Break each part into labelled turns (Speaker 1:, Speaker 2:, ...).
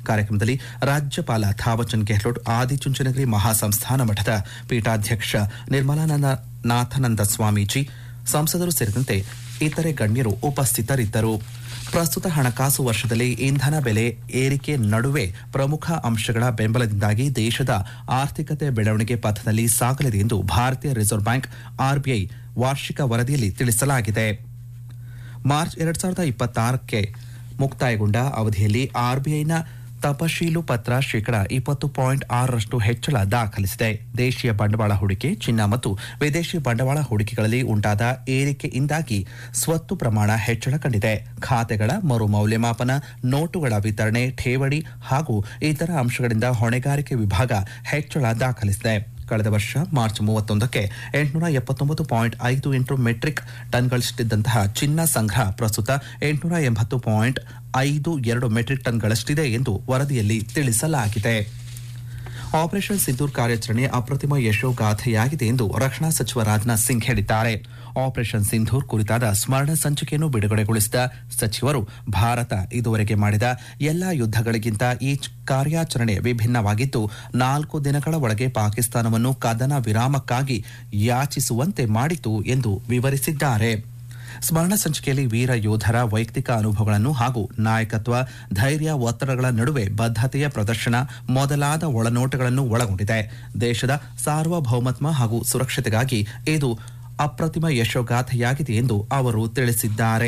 Speaker 1: ಕಾರ್ಯಕ್ರಮದಲ್ಲಿ ರಾಜ್ಯಪಾಲ ಥಾವರ್ಚಂದ್ ಗೆಹ್ಲೋಟ್ ಆದಿಚುಂಚನಗಿರಿ ಮಹಾಸಂಸ್ಥಾನ ಮಠದ ಪೀಠಾಧ್ಯಕ್ಷ ನಿರ್ಮಲಾನಂದ ನಾಥಾನಂದ ಸ್ವಾಮೀಜಿ ಸಂಸದರು ಸೇರಿದಂತೆ ಇತರೆ ಗಣ್ಯರು ಉಪಸ್ಥಿತರಿದ್ದರು ಪ್ರಸ್ತುತ ಹಣಕಾಸು ವರ್ಷದಲ್ಲಿ ಇಂಧನ ಬೆಲೆ ಏರಿಕೆ ನಡುವೆ ಪ್ರಮುಖ ಅಂಶಗಳ ಬೆಂಬಲದಿಂದಾಗಿ ದೇಶದ ಆರ್ಥಿಕತೆ ಬೆಳವಣಿಗೆ ಪಥದಲ್ಲಿ ಸಾಗಲಿದೆ ಎಂದು ಭಾರತೀಯ ರಿಸರ್ವ್ ಬ್ಯಾಂಕ್ ಆರ್ಬಿಐ ವಾರ್ಷಿಕ ವರದಿಯಲ್ಲಿ ತಿಳಿಸಲಾಗಿದೆ ಮಾರ್ಚ್ ಎರಡ್ ಸಾವಿರದ ಇಪ್ಪತ್ತಾರಕ್ಕೆ ಮುಕ್ತಾಯಗೊಂಡ ಅವಧಿಯಲ್ಲಿ ಆರ್ಬಿಐನ ತಪಶೀಲು ಪತ್ರ ಶೇಕಡ ಇಪ್ಪತ್ತು ಪಾಯಿಂಟ್ ಆರರಷ್ಟು ಹೆಚ್ಚಳ ದಾಖಲಿಸಿದೆ ದೇಶೀಯ ಬಂಡವಾಳ ಹೂಡಿಕೆ ಚಿನ್ನ ಮತ್ತು ವಿದೇಶಿ ಬಂಡವಾಳ ಹೂಡಿಕೆಗಳಲ್ಲಿ ಉಂಟಾದ ಏರಿಕೆಯಿಂದಾಗಿ ಸ್ವತ್ತು ಪ್ರಮಾಣ ಹೆಚ್ಚಳ ಕಂಡಿದೆ ಖಾತೆಗಳ ಮರು ಮೌಲ್ಯಮಾಪನ ನೋಟುಗಳ ವಿತರಣೆ ಠೇವಣಿ ಹಾಗೂ ಇತರ ಅಂಶಗಳಿಂದ ಹೊಣೆಗಾರಿಕೆ ವಿಭಾಗ ಹೆಚ್ಚಳ ದಾಖಲಿಸಿದೆ ಕಳೆದ ವರ್ಷ ಮಾರ್ಚ್ ಮೂವತ್ತೊಂದಕ್ಕೆ ಎಂಟುನೂರ ಎಪ್ಪತ್ತೊಂಬತ್ತು ಪಾಯಿಂಟ್ ಐದು ಎಂಟು ಮೆಟ್ರಿಕ್ ಟನ್ಗಳಷ್ಟಿದ್ದಂತಹ ಚಿನ್ನ ಸಂಗ್ರಹ ಪ್ರಸ್ತುತ ಎಂಟುನೂರ ಎಂಬತ್ತು ಪಾಯಿಂಟ್ ಐದು ಎರಡು ಮೆಟ್ರಿಕ್ ಟನ್ಗಳಷ್ಟಿದೆ ಎಂದು ವರದಿಯಲ್ಲಿ ತಿಳಿಸಲಾಗಿದೆ ಆಪರೇಷನ್ ಸಿಂಧೂರ್ ಕಾರ್ಯಾಚರಣೆ ಅಪ್ರತಿಮ ಯಶೋಗಾಥೆಯಾಗಿದೆ ಎಂದು ರಕ್ಷಣಾ ಸಚಿವ ರಾಜನಾಥ್ ಸಿಂಗ್ ಹೇಳಿದ್ದಾರೆ ಆಪರೇಷನ್ ಸಿಂಧೂರ್ ಕುರಿತಾದ ಸ್ಮರಣ ಸಂಚಿಕೆಯನ್ನು ಬಿಡುಗಡೆಗೊಳಿಸಿದ ಸಚಿವರು ಭಾರತ ಇದುವರೆಗೆ ಮಾಡಿದ ಎಲ್ಲಾ ಯುದ್ಧಗಳಿಗಿಂತ ಈ ಕಾರ್ಯಾಚರಣೆ ವಿಭಿನ್ನವಾಗಿದ್ದು ನಾಲ್ಕು ದಿನಗಳ ಒಳಗೆ ಪಾಕಿಸ್ತಾನವನ್ನು ಕದನ ವಿರಾಮಕ್ಕಾಗಿ ಯಾಚಿಸುವಂತೆ ಮಾಡಿತು ಎಂದು ವಿವರಿಸಿದ್ದಾರೆ ಸ್ಮರಣ ಸಂಚಿಕೆಯಲ್ಲಿ ವೀರ ಯೋಧರ ವೈಯಕ್ತಿಕ ಅನುಭವಗಳನ್ನು ಹಾಗೂ ನಾಯಕತ್ವ ಧೈರ್ಯ ಒತ್ತಡಗಳ ನಡುವೆ ಬದ್ಧತೆಯ ಪ್ರದರ್ಶನ ಮೊದಲಾದ ಒಳನೋಟಗಳನ್ನು ಒಳಗೊಂಡಿದೆ ದೇಶದ ಸಾರ್ವಭೌಮತ್ವ ಹಾಗೂ ಸುರಕ್ಷತೆಗಾಗಿ ಇದು ಅಪ್ರತಿಮ ಯಶೋಗಾಥೆಯಾಗಿದೆ ಎಂದು ಅವರು ತಿಳಿಸಿದ್ದಾರೆ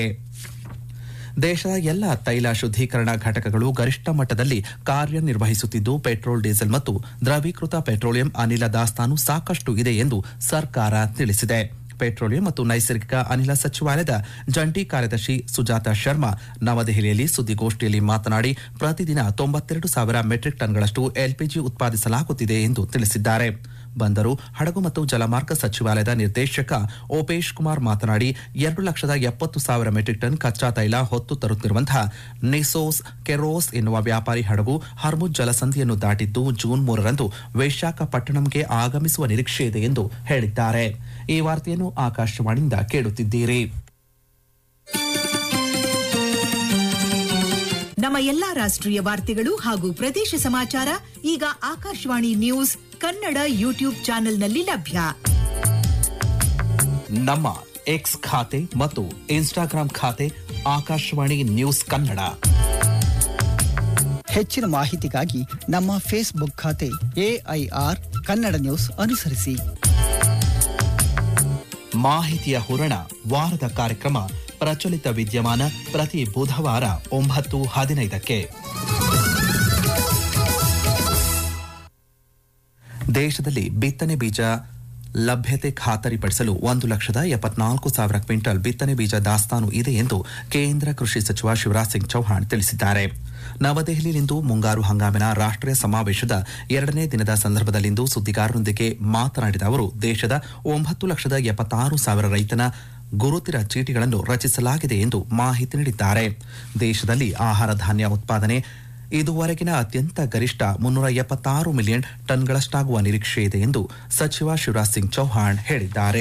Speaker 1: ದೇಶದ ಎಲ್ಲ ತೈಲ ಶುದ್ದೀಕರಣ ಘಟಕಗಳು ಗರಿಷ್ಠ ಮಟ್ಟದಲ್ಲಿ ಕಾರ್ಯನಿರ್ವಹಿಸುತ್ತಿದ್ದು ಪೆಟ್ರೋಲ್ ಡೀಸೆಲ್ ಮತ್ತು ದ್ರವೀಕೃತ ಪೆಟ್ರೋಲಿಯಂ ಅನಿಲ ದಾಸ್ತಾನು ಸಾಕಷ್ಟು ಇದೆ ಎಂದು ಸರ್ಕಾರ ತಿಳಿಸಿದೆ ಪೆಟ್ರೋಲಿಯಂ ಮತ್ತು ನೈಸರ್ಗಿಕ ಅನಿಲ ಸಚಿವಾಲಯದ ಜಂಟಿ ಕಾರ್ಯದರ್ಶಿ ಸುಜಾತ ಶರ್ಮಾ ನವದೆಹಲಿಯಲ್ಲಿ ಸುದ್ದಿಗೋಷ್ಠಿಯಲ್ಲಿ ಮಾತನಾಡಿ ಪ್ರತಿದಿನ ತೊಂಬತ್ತೆರಡು ಸಾವಿರ ಮೆಟ್ರಿಕ್ ಟನ್ಗಳಷ್ಟು ಎಲ್ಪಿಜಿ ಉತ್ಪಾದಿಸಲಾಗುತ್ತಿದೆ ಎಂದು ತಿಳಿಸಿದ್ದಾರೆ ಬಂದರು ಹಡಗು ಮತ್ತು ಜಲಮಾರ್ಗ ಸಚಿವಾಲಯದ ನಿರ್ದೇಶಕ ಓಪೇಶ್ ಕುಮಾರ್ ಮಾತನಾಡಿ ಎರಡು ಲಕ್ಷದ ಎಪ್ಪತ್ತು ಸಾವಿರ ಮೆಟ್ರಿಕ್ ಟನ್ ಕಚ್ಚಾ ತೈಲ ಹೊತ್ತು ತರುತ್ತಿರುವಂತಹ ನಿಸೋಸ್ ಕೆರೋಸ್ ಎನ್ನುವ ವ್ಯಾಪಾರಿ ಹಡಗು ಹರ್ಮುಜ್ ಜಲಸಂಧಿಯನ್ನು ದಾಟಿದ್ದು ಜೂನ್ ಮೂರರಂದು ವಿಶಾಖಪಟ್ಟಣಂಗೆ ಆಗಮಿಸುವ ನಿರೀಕ್ಷೆ ಇದೆ ಎಂದು ಹೇಳಿದ್ದಾರೆ ಈ ವಾರ್ತೆಯನ್ನು ಆಕಾಶವಾಣಿಯಿಂದ ಕೇಳುತ್ತಿದ್ದೀರಿ
Speaker 2: ನಮ್ಮ ಎಲ್ಲಾ ರಾಷ್ಟ್ರೀಯ ವಾರ್ತೆಗಳು ಹಾಗೂ ಪ್ರದೇಶ ಸಮಾಚಾರ ಈಗ ಆಕಾಶವಾಣಿ ನ್ಯೂಸ್ ಕನ್ನಡ ಯೂಟ್ಯೂಬ್ ಚಾನೆಲ್ನಲ್ಲಿ ಲಭ್ಯ
Speaker 1: ನಮ್ಮ ಎಕ್ಸ್ ಖಾತೆ ಮತ್ತು ಇನ್ಸ್ಟಾಗ್ರಾಂ ಖಾತೆ ಆಕಾಶವಾಣಿ ನ್ಯೂಸ್ ಕನ್ನಡ
Speaker 3: ಹೆಚ್ಚಿನ ಮಾಹಿತಿಗಾಗಿ ನಮ್ಮ ಫೇಸ್ಬುಕ್ ಖಾತೆ ಎಐಆರ್ ಕನ್ನಡ ನ್ಯೂಸ್ ಅನುಸರಿಸಿ
Speaker 1: ಮಾಹಿತಿಯ ಹೂರಣ ವಾರದ ಕಾರ್ಯಕ್ರಮ ಪ್ರಚಲಿತ ವಿದ್ಯಮಾನ ಪ್ರತಿ ಬುಧವಾರ ಒಂಬತ್ತು ಹದಿನೈದಕ್ಕೆ ದೇಶದಲ್ಲಿ ಬಿತ್ತನೆ ಬೀಜ ಲಭ್ಯತೆ ಖಾತರಿಪಡಿಸಲು ಒಂದು ಲಕ್ಷದ ಎಪ್ಪತ್ನಾಲ್ಕು ಸಾವಿರ ಕ್ವಿಂಟಲ್ ಬಿತ್ತನೆ ಬೀಜ ದಾಸ್ತಾನು ಇದೆ ಎಂದು ಕೇಂದ್ರ ಕೃಷಿ ಸಚಿವ ಶಿವರಾಜ್ ಸಿಂಗ್ ಚೌಹಾಣ್ ತಿಳಿಸಿದ್ದಾರೆ ನವದೆಹಲಿಯಲ್ಲಿಂದು ಮುಂಗಾರು ಹಂಗಾಮಿನ ರಾಷ್ಟ್ರೀಯ ಸಮಾವೇಶದ ಎರಡನೇ ದಿನದ ಸಂದರ್ಭದಲ್ಲಿಂದು ಸುದ್ದಿಗಾರರೊಂದಿಗೆ ಮಾತನಾಡಿದ ಅವರು ದೇಶದ ಒಂಬತ್ತು ಲಕ್ಷದ ಎಪ್ಪತ್ತಾರು ಸಾವಿರ ರೈತನ ಗುರುತಿನ ಚೀಟಿಗಳನ್ನು ರಚಿಸಲಾಗಿದೆ ಎಂದು ಮಾಹಿತಿ ನೀಡಿದ್ದಾರೆ ದೇಶದಲ್ಲಿ ಆಹಾರ ಧಾನ್ಯ ಉತ್ಪಾದನೆ ಇದುವರೆಗಿನ ಅತ್ಯಂತ ಗರಿಷ್ಠ ಮುನ್ನೂರ ಎಪ್ಪತ್ತಾರು ಮಿಲಿಯನ್ ಟನ್ಗಳಷ್ಟಾಗುವ ನಿರೀಕ್ಷೆ ಇದೆ ಎಂದು ಸಚಿವ ಶಿವರಾಜ್ ಸಿಂಗ್ ಚೌಹಾಣ್ ಹೇಳಿದ್ದಾರೆ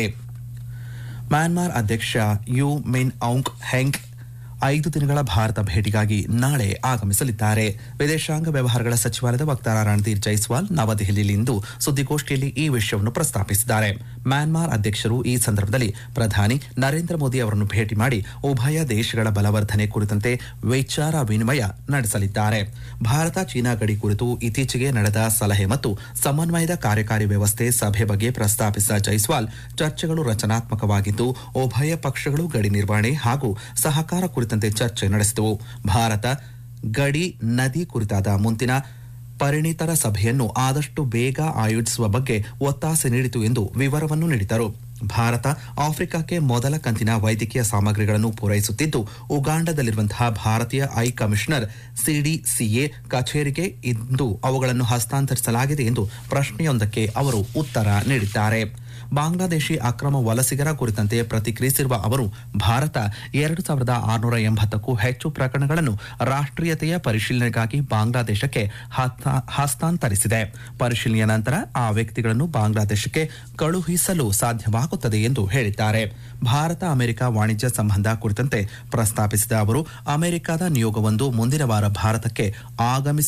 Speaker 1: ಮ್ಯಾನ್ಮಾರ್ ಅಧ್ಯಕ್ಷ ಯು ಮಿನ್ ಔಂಗ್ ಹೆಂಗ್ ಐದು ದಿನಗಳ ಭಾರತ ಭೇಟಿಗಾಗಿ ನಾಳೆ ಆಗಮಿಸಲಿದ್ದಾರೆ ವಿದೇಶಾಂಗ ವ್ಯವಹಾರಗಳ ಸಚಿವಾಲಯದ ವಕ್ತಾರ ರಣಧೀರ್ ಜೈಸ್ವಾಲ್ ನವದೆಹಲಿಯಲ್ಲಿಂದು ಸುದ್ದಿಗೋಷ್ಠಿಯಲ್ಲಿ ಈ ವಿಷಯವನ್ನು ಪ್ರಸ್ತಾಪಿಸಿದ್ದಾರೆ ಮ್ಯಾನ್ಮಾರ್ ಅಧ್ಯಕ್ಷರು ಈ ಸಂದರ್ಭದಲ್ಲಿ ಪ್ರಧಾನಿ ನರೇಂದ್ರ ಮೋದಿ ಅವರನ್ನು ಭೇಟಿ ಮಾಡಿ ಉಭಯ ದೇಶಗಳ ಬಲವರ್ಧನೆ ಕುರಿತಂತೆ ವಿಚಾರ ವಿನಿಮಯ ನಡೆಸಲಿದ್ದಾರೆ ಭಾರತ ಚೀನಾ ಗಡಿ ಕುರಿತು ಇತ್ತೀಚೆಗೆ ನಡೆದ ಸಲಹೆ ಮತ್ತು ಸಮನ್ವಯದ ಕಾರ್ಯಕಾರಿ ವ್ಯವಸ್ಥೆ ಸಭೆ ಬಗ್ಗೆ ಪ್ರಸ್ತಾಪಿಸಿದ ಜೈಸ್ವಾಲ್ ಚರ್ಚೆಗಳು ರಚನಾತ್ಮಕವಾಗಿದ್ದು ಉಭಯ ಪಕ್ಷಗಳು ಗಡಿ ನಿರ್ವಹಣೆ ಹಾಗೂ ಸಹಕಾರ ಕುರಿತಂತೆ ಚರ್ಚೆ ನಡೆಸಿದವು ಭಾರತ ಗಡಿ ನದಿ ಕುರಿತಾದ ಮುಂದಿನ ಪರಿಣಿತರ ಸಭೆಯನ್ನು ಆದಷ್ಟು ಬೇಗ ಆಯೋಜಿಸುವ ಬಗ್ಗೆ ಒತ್ತಾಸೆ ನೀಡಿತು ಎಂದು ವಿವರವನ್ನು ನೀಡಿದರು ಭಾರತ ಆಫ್ರಿಕಾಕ್ಕೆ ಮೊದಲ ಕಂತಿನ ವೈದ್ಯಕೀಯ ಸಾಮಗ್ರಿಗಳನ್ನು ಪೂರೈಸುತ್ತಿದ್ದು ಉಗಾಂಡದಲ್ಲಿರುವಂತಹ ಭಾರತೀಯ ಐ ಕಮಿಷನರ್ ಸಿಡಿಸಿಎ ಕಚೇರಿಗೆ ಇಂದು ಅವುಗಳನ್ನು ಹಸ್ತಾಂತರಿಸಲಾಗಿದೆ ಎಂದು ಪ್ರಶ್ನೆಯೊಂದಕ್ಕೆ ಅವರು ಉತ್ತರ ನೀಡಿದ್ದಾರೆ ಬಾಂಗ್ಲಾದೇಶಿ ಅಕ್ರಮ ವಲಸಿಗರ ಕುರಿತಂತೆ ಪ್ರತಿಕ್ರಿಯಿಸಿರುವ ಅವರು ಭಾರತ ಎರಡು ಸಾವಿರದ ಆರುನೂರ ಎಂಬತ್ತಕ್ಕೂ ಹೆಚ್ಚು ಪ್ರಕರಣಗಳನ್ನು ರಾಷ್ಟ್ರೀಯತೆಯ ಪರಿಶೀಲನೆಗಾಗಿ ಬಾಂಗ್ಲಾದೇಶಕ್ಕೆ ಹಸ್ತ- ಹಸ್ತಾಂತರಿಸಿದೆ ಪರಿಶೀಲನೆಯ ನಂತರ ಆ ವ್ಯಕ್ತಿಗಳನ್ನು ಬಾಂಗ್ಲಾದೇಶಕ್ಕೆ ಕಳುಹಿಸಲು ಸಾಧ್ಯವಾಗುತ್ತದೆ ಎಂದು ಹೇಳಿದ್ದಾರೆ ಭಾರತ ಅಮೆರಿಕ ವಾಣಿಜ್ಯ ಸಂಬಂಧ ಕುರಿತಂತೆ ಪ್ರಸ್ತಾಪಿಸಿದ ಅವರು ಅಮೆರಿಕದ ನಿಯೋಗವೊಂದು ಮುಂದಿನ ವಾರ ಭಾರತಕ್ಕೆ ಆಗಮಿಸ